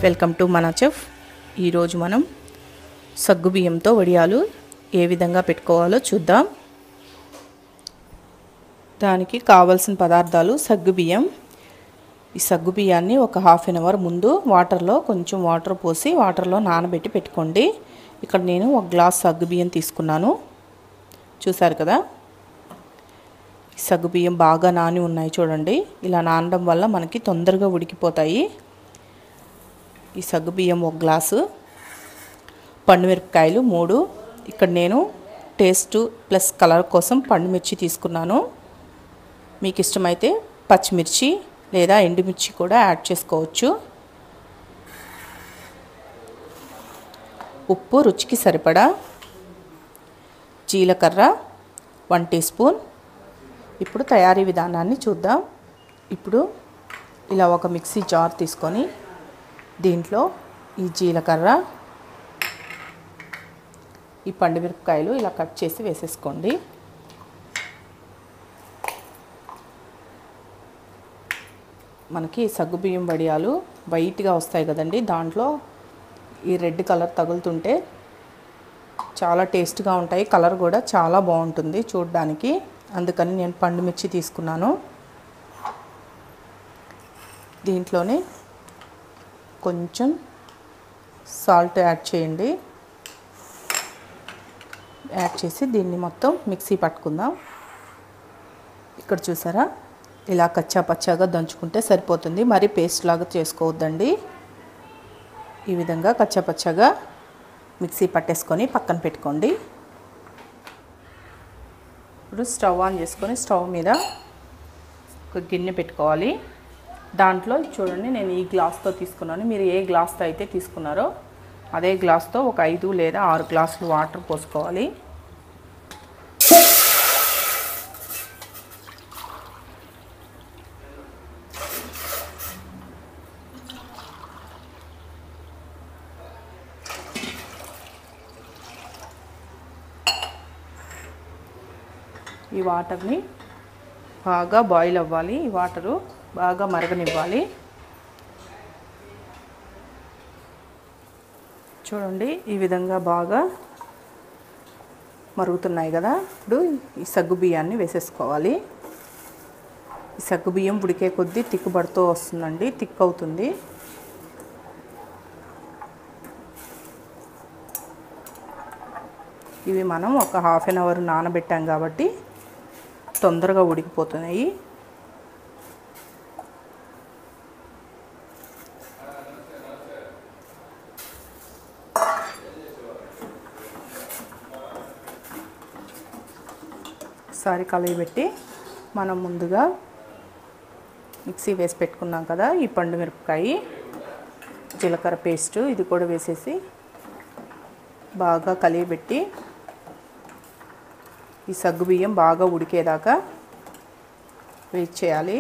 welcome to మన chef ఈరోజు మనం సగ్గు బియ్యంతో వడియాలు ఏ విధంగా పెట్టుకోవాలో చూద్దాం దానికి కావలసిన పదార్థాలు సగ్గు బియ్యం ఈ సగ్గు బియ్యాన్ని ఒక హాఫ్ అన్ అవర్ ముందు వాటర్లో కొంచెం వాటర్ పోసి వాటర్లో నానబెట్టి పెట్టుకోండి ఇక్కడ నేను ఒక గ్లాస్ సగ్గు బియ్యం తీసుకున్నాను చూసారు కదా ఈ సగ్గు బియ్యం బాగా నాని ఉన్నాయి చూడండి ఇలా నానడం వల్ల మనకి తొందరగా ఉడికిపోతాయి ఈ సగ్గు బియ్యం ఒక గ్లాసు పండుమిరపకాయలు మూడు ఇక్కడ నేను టేస్ట్ ప్లస్ కలర్ కోసం పండుమిర్చి తీసుకున్నాను మీకు ఇష్టమైతే పచ్చిమిర్చి లేదా ఎండుమిర్చి కూడా యాడ్ చేసుకోవచ్చు ఉప్పు రుచికి సరిపడా జీలకర్ర వన్ టీ స్పూన్ ఇప్పుడు తయారీ విధానాన్ని చూద్దాం ఇప్పుడు ఇలా ఒక మిక్సీ జార్ తీసుకొని దీంట్లో ఈ జీలకర్ర ఈ పండుమిరపకాయలు ఇలా కట్ చేసి వేసేసుకోండి మనకి సగ్గుబియ్యం వడియాలు వైట్గా వస్తాయి కదండి దాంట్లో ఈ రెడ్ కలర్ తగులుతుంటే చాలా టేస్ట్గా ఉంటాయి కలర్ కూడా చాలా బాగుంటుంది చూడడానికి అందుకని నేను పండు మిర్చి తీసుకున్నాను దీంట్లోనే కొంచెం సాల్ట్ యాడ్ చేయండి యాడ్ చేసి దీన్ని మొత్తం మిక్సీ పట్టుకుందాం ఇక్కడ చూసారా ఇలా కచ్చా పచ్చాగా దంచుకుంటే సరిపోతుంది మరి పేస్ట్ లాగా చేసుకోవద్దండి ఈ విధంగా కచ్చా పచ్చాగా మిక్సీ పట్టేసుకొని పక్కన పెట్టుకోండి ఇప్పుడు స్టవ్ ఆన్ చేసుకొని స్టవ్ మీద ఒక గిన్నె పెట్టుకోవాలి దాంట్లో చూడండి నేను ఈ గ్లాస్తో తీసుకున్నాను మీరు ఏ గ్లాస్తో అయితే తీసుకున్నారో అదే గ్లాస్తో ఒక ఐదు లేదా ఆరు గ్లాసులు వాటర్ పోసుకోవాలి ఈ వాటర్ని బాగా బాయిల్ అవ్వాలి ఈ వాటరు బాగా మరగనివ్వాలి చూడండి ఈ విధంగా బాగా మరుగుతున్నాయి కదా ఇప్పుడు ఈ సగ్గు బియ్యాన్ని వేసేసుకోవాలి ఈ సగ్గు బియ్యం ఉడికే కొద్దీ తిక్కుబడుతూ వస్తుందండి తిక్ అవుతుంది ఇవి మనం ఒక హాఫ్ అన్ అవర్ నానబెట్టాం కాబట్టి తొందరగా ఉడికిపోతున్నాయి ఒకసారి కలయి పెట్టి మనం ముందుగా మిక్సీ వేసి పెట్టుకున్నాం కదా ఈ పండు మిరపకాయ జీలకర్ర పేస్టు ఇది కూడా వేసేసి బాగా కలియబెట్టి ఈ సగ్గు బియ్యం బాగా ఉడికేదాకా వెయిట్ చేయాలి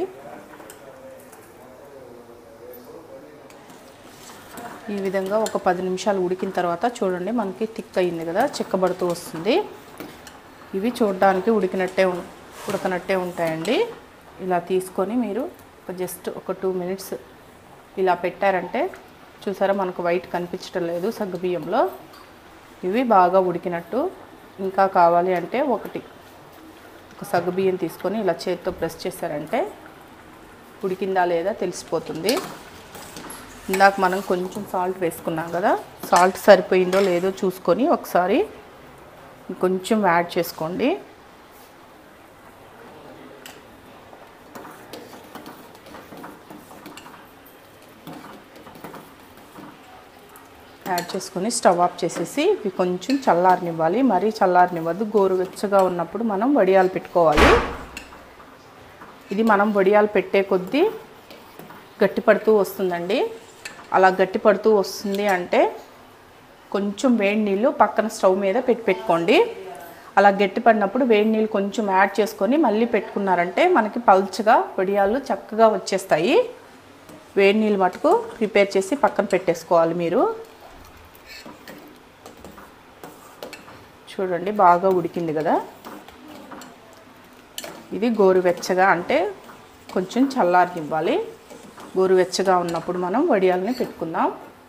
ఈ విధంగా ఒక పది నిమిషాలు ఉడికిన తర్వాత చూడండి మనకి థిక్ అయింది కదా చిక్కబడుతూ వస్తుంది ఇవి చూడడానికి ఉడికినట్టే ఉం- ఉడకనట్టే ఉంటాయండి ఇలా తీసుకొని మీరు ఒక జస్ట్ ఒక టూ మినిట్స్ ఇలా పెట్టారంటే చూసారా మనకు వైట్ కనిపించడం లేదు సగ్గు బియ్యంలో ఇవి బాగా ఉడికినట్టు ఇంకా కావాలి అంటే ఒకటి ఒక సగ్గు బియ్యం తీసుకొని ఇలా చేతితో ప్రెస్ చేశారంటే ఉడికిందా లేదా తెలిసిపోతుంది ఇందాక మనం కొంచెం సాల్ట్ వేసుకున్నాం కదా సాల్ట్ సరిపోయిందో లేదో చూసుకొని ఒకసారి కొంచెం యాడ్ చేసుకోండి యాడ్ చేసుకొని స్టవ్ ఆఫ్ చేసేసి ఇవి కొంచెం చల్లారనివ్వాలి మరీ చల్లారనివ్వద్దు గోరువెచ్చగా ఉన్నప్పుడు మనం వడియాలు పెట్టుకోవాలి ఇది మనం వడియాలు పెట్టే కొద్దీ గట్టిపడుతూ వస్తుందండి అలా గట్టిపడుతూ వస్తుంది అంటే కొంచెం వేడి నీళ్ళు పక్కన స్టవ్ మీద పెట్టి పెట్టుకోండి అలా గట్టిపడినప్పుడు వేడి నీళ్ళు కొంచెం యాడ్ చేసుకొని మళ్ళీ పెట్టుకున్నారంటే మనకి పల్చగా వడియాలు చక్కగా వచ్చేస్తాయి వేడి నీళ్ళు మటుకు ప్రిపేర్ చేసి పక్కన పెట్టేసుకోవాలి మీరు చూడండి బాగా ఉడికింది కదా ఇది గోరువెచ్చగా అంటే కొంచెం చల్లారనివ్వాలి గోరువెచ్చగా ఉన్నప్పుడు మనం వడియాలని పెట్టుకుందాం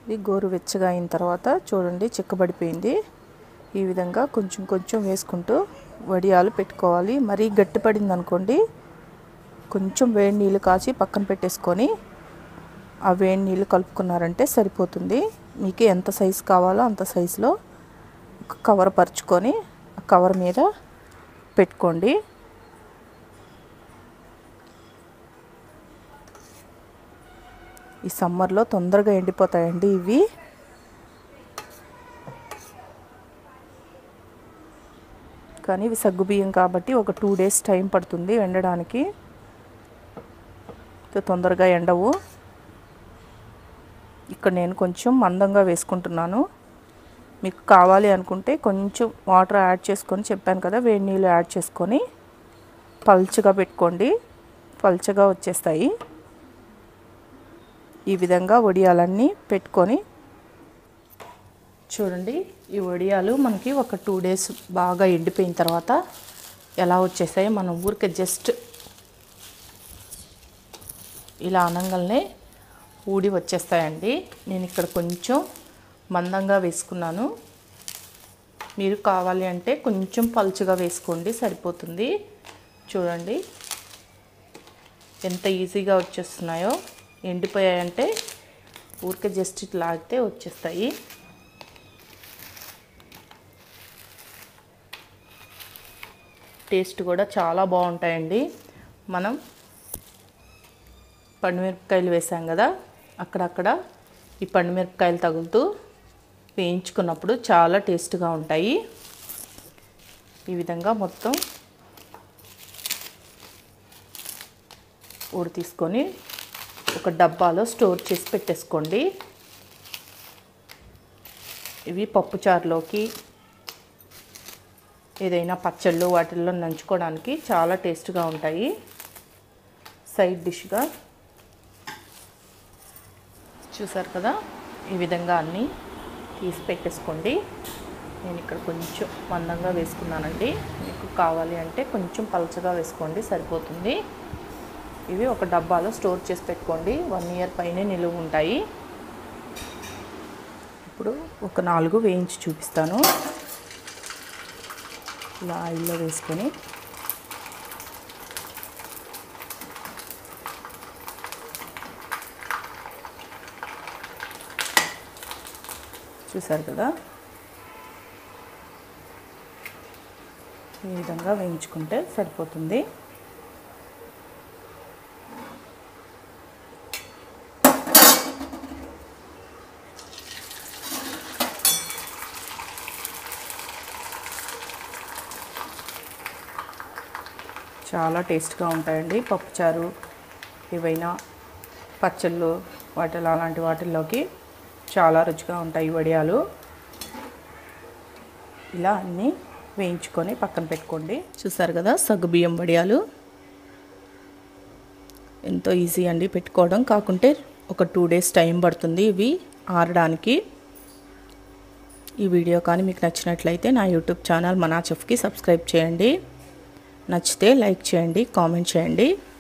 ఇది గోరువెచ్చగా అయిన తర్వాత చూడండి చిక్కబడిపోయింది ఈ విధంగా కొంచెం కొంచెం వేసుకుంటూ వడియాలు పెట్టుకోవాలి మరీ గట్టిపడింది అనుకోండి కొంచెం వేడి నీళ్ళు కాచి పక్కన పెట్టేసుకొని ఆ వేడి నీళ్ళు కలుపుకున్నారంటే సరిపోతుంది మీకు ఎంత సైజు కావాలో అంత సైజులో ఒక కవర్ పరుచుకొని ఆ కవర్ మీద పెట్టుకోండి ఈ సమ్మర్లో తొందరగా ఎండిపోతాయండి ఇవి కానీ ఇవి సగ్గుబియ్యం కాబట్టి ఒక టూ డేస్ టైం పడుతుంది ఎండడానికి తొందరగా ఎండవు ఇక్కడ నేను కొంచెం మందంగా వేసుకుంటున్నాను మీకు కావాలి అనుకుంటే కొంచెం వాటర్ యాడ్ చేసుకొని చెప్పాను కదా వేడి నీళ్ళు యాడ్ చేసుకొని పల్చగా పెట్టుకోండి పల్చగా వచ్చేస్తాయి ఈ విధంగా వడియాలన్నీ పెట్టుకొని చూడండి ఈ వడియాలు మనకి ఒక టూ డేస్ బాగా ఎండిపోయిన తర్వాత ఎలా వచ్చేసాయి మనం ఊరికే జస్ట్ ఇలా అనగానే ఊడి వచ్చేస్తాయండి నేను ఇక్కడ కొంచెం మందంగా వేసుకున్నాను మీరు కావాలి అంటే కొంచెం పలుచగా వేసుకోండి సరిపోతుంది చూడండి ఎంత ఈజీగా వచ్చేస్తున్నాయో ఎండిపోయాయంటే ఊరికే జస్ట్ ఇట్లా లాగితే వచ్చేస్తాయి టేస్ట్ కూడా చాలా బాగుంటాయండి మనం పండుమిరపకాయలు వేసాం కదా అక్కడక్కడ ఈ పండుమిరపకాయలు తగులుతూ వేయించుకున్నప్పుడు చాలా టేస్ట్గా ఉంటాయి ఈ విధంగా మొత్తం ఊడి తీసుకొని ఒక డబ్బాలో స్టోర్ చేసి పెట్టేసుకోండి ఇవి పప్పుచారులోకి ఏదైనా పచ్చళ్ళు వాటిల్లో నంచుకోవడానికి చాలా టేస్ట్గా ఉంటాయి సైడ్ డిష్గా చూసారు కదా ఈ విధంగా అన్నీ తీసి పెట్టేసుకోండి నేను ఇక్కడ కొంచెం మందంగా వేసుకున్నానండి మీకు కావాలి అంటే కొంచెం పలచగా వేసుకోండి సరిపోతుంది ఇవి ఒక డబ్బాలో స్టోర్ చేసి పెట్టుకోండి వన్ ఇయర్ పైనే నిలువ ఉంటాయి ఇప్పుడు ఒక నాలుగు వేయించి చూపిస్తాను ఇలా ఆయిల్లో వేసుకొని చూసారు కదా ఈ విధంగా వేయించుకుంటే సరిపోతుంది చాలా టేస్ట్గా ఉంటాయండి పప్పుచారు ఏవైనా పచ్చళ్ళు వాటిలో అలాంటి వాటిల్లోకి చాలా రుచిగా ఉంటాయి వడియాలు ఇలా అన్నీ వేయించుకొని పక్కన పెట్టుకోండి చూసారు కదా సగ్గుబియ్యం వడియాలు ఎంతో ఈజీ అండి పెట్టుకోవడం కాకుంటే ఒక టూ డేస్ టైం పడుతుంది ఇవి ఆరడానికి ఈ వీడియో కానీ మీకు నచ్చినట్లయితే నా యూట్యూబ్ ఛానల్ మనా చెఫ్కి సబ్స్క్రైబ్ చేయండి నచ్చితే లైక్ చేయండి కామెంట్ చేయండి